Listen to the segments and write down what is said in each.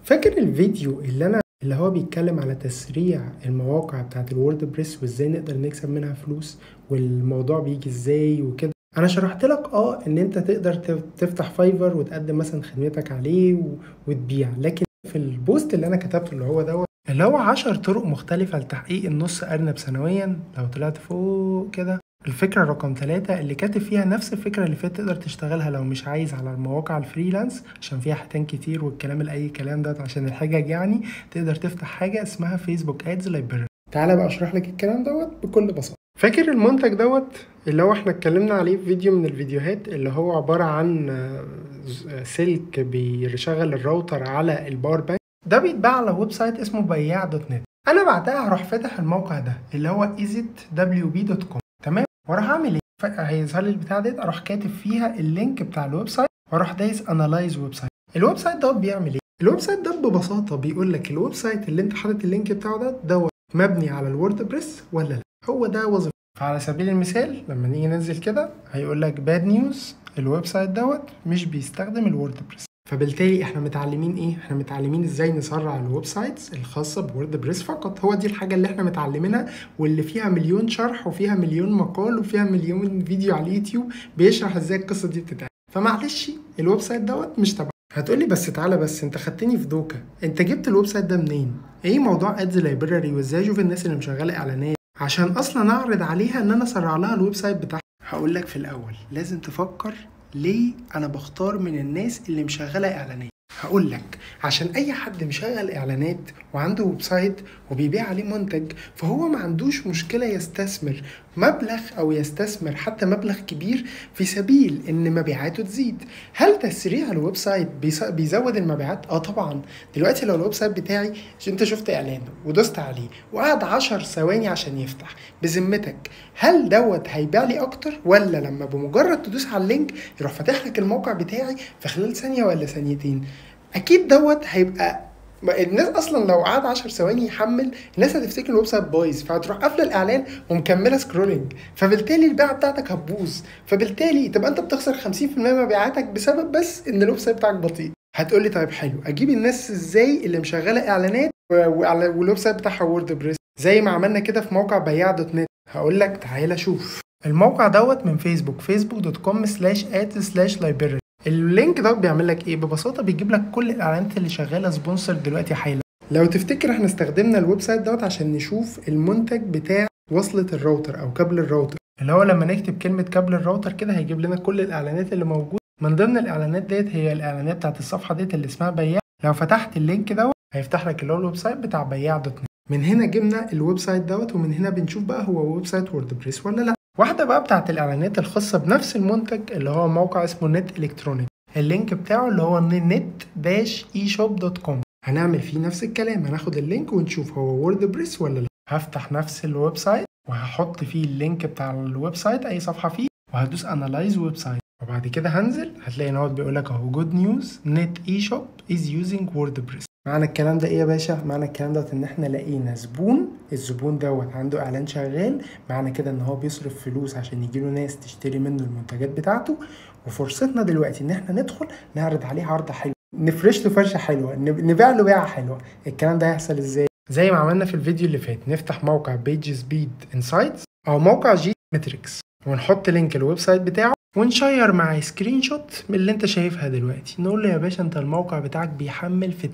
فاكر الفيديو اللي انا اللي هو بيتكلم على تسريع المواقع بتاعت الوورد بريس وازاي نقدر نكسب منها فلوس والموضوع بيجي ازاي وكده انا شرحت لك اه ان انت تقدر تف- تفتح فايفر وتقدم مثلا خدمتك عليه و- وتبيع لكن في البوست اللي انا كتبته اللي هو دوت اللي هو عشر طرق مختلفة لتحقيق النص أرنب سنويا لو طلعت فوق كده الفكرة رقم ثلاثة اللي كاتب فيها نفس الفكرة اللي فاتت تقدر تشتغلها لو مش عايز على المواقع الفريلانس عشان فيها حيتان كتير والكلام الأي كلام ده عشان الحجج يعني تقدر تفتح حاجة اسمها فيسبوك ادز لايبراري تعالى بقى اشرح لك الكلام دوت بكل بساطة فاكر المنتج دوت اللي هو احنا اتكلمنا عليه في فيديو من الفيديوهات اللي هو عبارة عن آه، ز- آه، سلك بيشغل الراوتر على الباور بانك ده بيتباع على ويب سايت اسمه بياع دوت نت انا بعدها هروح فاتح الموقع ده اللي هو easytwb.com تمام واروح اعمل ايه ف- هيظهر لي البتاع ديت اروح كاتب فيها اللينك بتاع الويب سايت واروح دايس انالايز ويب سايت الويب سايت دوت بيعمل ايه الويب سايت ده ببساطه بيقول لك الويب سايت اللي انت حاطط اللينك بتاعه ده دوت مبني على الوورد بريس ولا لا هو ده وظيفته فعلى سبيل المثال لما نيجي ننزل كده هيقول لك باد نيوز الويب سايت دوت مش بيستخدم الوورد بريس فبالتالي احنا متعلمين ايه احنا متعلمين ازاي نسرع الويب سايتس الخاصه بورد بريس فقط هو دي الحاجه اللي احنا متعلمينها واللي فيها مليون شرح وفيها مليون مقال وفيها مليون فيديو على اليوتيوب بيشرح ازاي القصه دي بتتعمل فمعلش الويب سايت دوت مش تبع هتقولي بس تعالى بس انت خدتني في دوكا انت جبت الويب سايت ده منين ايه موضوع ادز لايبراري وازاي اشوف الناس اللي مشغله اعلانات عشان اصلا اعرض عليها ان انا اسرع لها الويب سايت بتاعها هقول لك في الاول لازم تفكر ليه انا بختار من الناس اللي مشغله اعلانات هقول لك عشان اي حد مشغل اعلانات وعنده ويب سايت وبيبيع عليه منتج فهو ما عندوش مشكله يستثمر مبلغ او يستثمر حتى مبلغ كبير في سبيل ان مبيعاته تزيد هل تسريع الويب سايت بيس- بيزود المبيعات اه طبعا دلوقتي لو الويب سايت بتاعي انت شفت اعلان ودوست عليه وقعد 10 ثواني عشان يفتح بذمتك هل دوت هيبيع لي اكتر ولا لما بمجرد تدوس على اللينك يروح فاتح لك الموقع بتاعي في خلال ثانيه ولا ثانيتين اكيد دوت هيبقى ما الناس اصلا لو قعد 10 ثواني يحمل الناس هتفتكر الويب سايت بايظ فهتروح قافله الاعلان ومكمله سكرولنج فبالتالي البيعه بتاعتك هتبوظ فبالتالي تبقى انت بتخسر 50% من مبيعاتك بسبب بس ان الويب سايت بتاعك بطيء هتقولي طيب حلو اجيب الناس ازاي اللي مشغله اعلانات و- وعلى والويب سايت بتاعها وورد بريس زي ما عملنا كده في موقع بياع دوت نت هقول لك تعالى شوف الموقع دوت من فيسبوك فيسبوك دوت كوم سلاش ات سلاش لايبراري اللينك ده بيعمل لك ايه ببساطه بيجيب لك كل الاعلانات اللي شغاله سبونسر دلوقتي حالا لو تفتكر احنا استخدمنا الويب سايت دوت عشان نشوف المنتج بتاع وصلة الراوتر او كابل الراوتر اللي هو لما نكتب كلمة كابل الراوتر كده هيجيب لنا كل الاعلانات اللي موجودة من ضمن الاعلانات ديت هي الاعلانات بتاعت الصفحة ديت اللي اسمها بياع لو فتحت اللينك دوت هيفتح لك اللي هو الويب سايت بتاع بياع دوت نت من هنا جبنا الويب سايت دوت ومن هنا بنشوف بقى هو ويب سايت وورد بريس ولا لا واحدة بقى بتاعت الاعلانات الخاصة بنفس المنتج اللي هو موقع اسمه نت الكترونيك اللينك بتاعه اللي هو نت داش اي شوب دوت كوم هنعمل فيه نفس الكلام هناخد اللينك ونشوف هو وورد بريس ولا لا هفتح نفس الويب سايت وهحط فيه اللينك بتاع الويب سايت اي صفحه فيه وهدوس انالايز ويب سايت وبعد كده هنزل هتلاقي ان هو بيقول لك اهو جود نيوز نت اي شوب از يوزنج وورد بريس معنى الكلام ده ايه يا باشا معنى الكلام دوت ان احنا لقينا زبون الزبون دوت عنده اعلان شغال معنى كده ان هو بيصرف فلوس عشان يجيله ناس تشتري منه المنتجات بتاعته وفرصتنا دلوقتي ان احنا ندخل نعرض عليه عرض حلو نفرش له فرشه حلوه نب- نبيع له بيعه حلوه الكلام ده هيحصل ازاي زي ما عملنا في الفيديو اللي فات نفتح موقع بيج سبيد انسايتس او موقع جي ماتريكس ونحط لينك الويب سايت بتاعه ونشير معاه سكرين شوت من اللي انت شايفها دلوقتي نقول له يا باشا انت الموقع بتاعك بيحمل في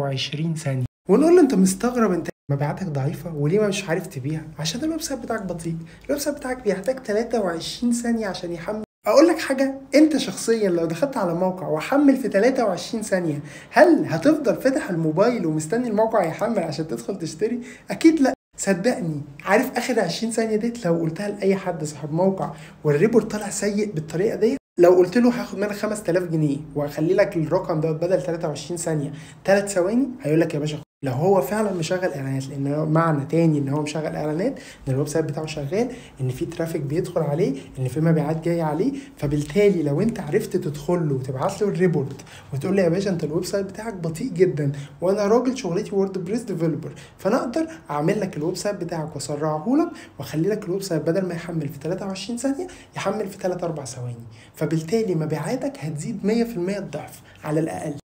23 ثانيه ونقول له انت مستغرب انت مبيعاتك ضعيفه وليه مش عارف تبيع عشان الويب سايت بتاعك بطيء الويب سايت بتاعك بيحتاج 23 ثانيه عشان يحمل اقول لك حاجه انت شخصيا لو دخلت على موقع وحمل في 23 ثانيه هل هتفضل فاتح الموبايل ومستني الموقع يحمل عشان تدخل تشتري اكيد لا صدقني عارف اخر 20 ثانيه ديت لو قلتها لاي حد صاحب موقع والريبورت طلع سيء بالطريقه ديت لو قلت له هاخد منك 5000 جنيه واخلي لك الرقم دوت بدل 23 ثانيه 3 ثواني هيقول لك يا باشا لو هو فعلا مشغل اعلانات لان هو معنى تاني ان هو مشغل اعلانات ان الويب سايت بتاعه شغال ان في ترافيك بيدخل عليه ان في مبيعات جايه عليه فبالتالي لو انت عرفت تدخل له وتبعت له الريبورت وتقول له يا باشا انت الويب سايت بتاعك بطيء جدا وانا راجل شغلتي وورد بريس ديفلوبر فانا اقدر اعمل لك الويب سايت بتاعك واسرعه لك واخلي لك الويب سايت بدل ما يحمل في 23 ثانيه يحمل في 3 4 ثواني فبالتالي مبيعاتك هتزيد 100% الضعف على الاقل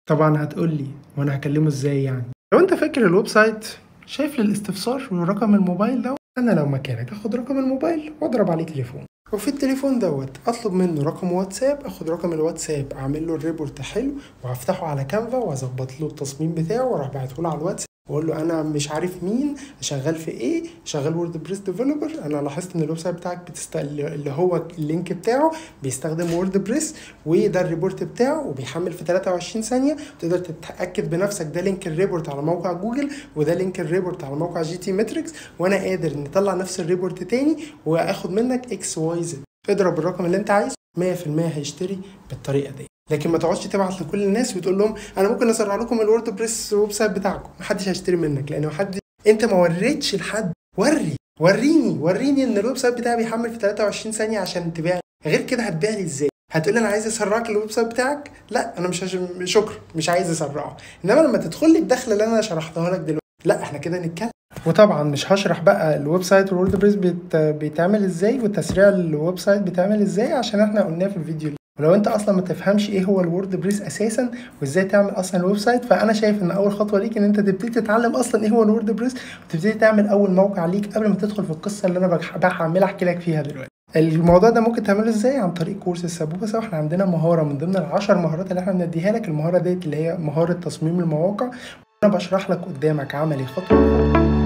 طبعا هتقول لي وانا هكلمه ازاي يعني لو انت فاكر الويب سايت شايف للاستفسار ورقم الموبايل ده انا لو مكانك اخد رقم الموبايل واضرب عليه تليفون وفي التليفون دوت اطلب منه رقم واتساب اخد رقم الواتساب اعمل له الريبورت حلو وهفتحه على كانفا واظبط له التصميم بتاعه واروح باعته له على الواتساب واقول له انا مش عارف مين شغال في ايه شغال وورد بريس ديفلوبر انا لاحظت ان الويب سايت بتاعك بتست... اللي هو اللينك بتاعه بيستخدم وورد بريس وده الريبورت بتاعه وبيحمل في 23 ثانيه تقدر تتاكد بنفسك ده لينك الريبورت على موقع جوجل وده لينك الريبورت على موقع جي تي ماتريكس وانا قادر نطلع نفس الريبورت تاني واخد منك اكس واي زد اضرب الرقم اللي انت عايزه 100% هيشتري بالطريقه دي لكن ما تقعدش تبعت لكل الناس وتقول لهم انا ممكن اسرع لكم الورد بريس ويب سايت بتاعكم محدش هيشتري منك لان حد انت ما وريتش لحد وري وريني وريني ان الويب سايت بتاعي بيحمل في 23 ثانيه عشان تبيع غير كده هتبيع لي ازاي هتقول لي انا عايز اسرعك الويب سايت بتاعك لا انا مش هش... شكرا مش عايز اسرعه انما لما تدخل لي الدخله اللي انا شرحتها لك دلوقتي لا احنا كده نتكلم وطبعا مش هشرح بقى الويب سايت والورد بريس بيت... بيتعمل ازاي وتسريع الويب سايت بيتعمل ازاي عشان احنا قلناه في الفيديو ولو انت اصلا ما تفهمش ايه هو الورد بريس اساسا وازاي تعمل اصلا الويب سايت فانا شايف ان اول خطوه ليك ان انت تبتدي تتعلم اصلا ايه هو الورد بريس وتبتدي تعمل اول موقع ليك قبل ما تدخل في القصه اللي انا بعمل احكي لك فيها دلوقتي الموضوع ده ممكن تعمله ازاي عن طريق كورس السبوبه واحنا عندنا مهاره من ضمن العشر مهارات اللي احنا بنديها لك المهاره ديت اللي هي مهاره تصميم المواقع انا بشرح لك قدامك عملي خطوه بخطوه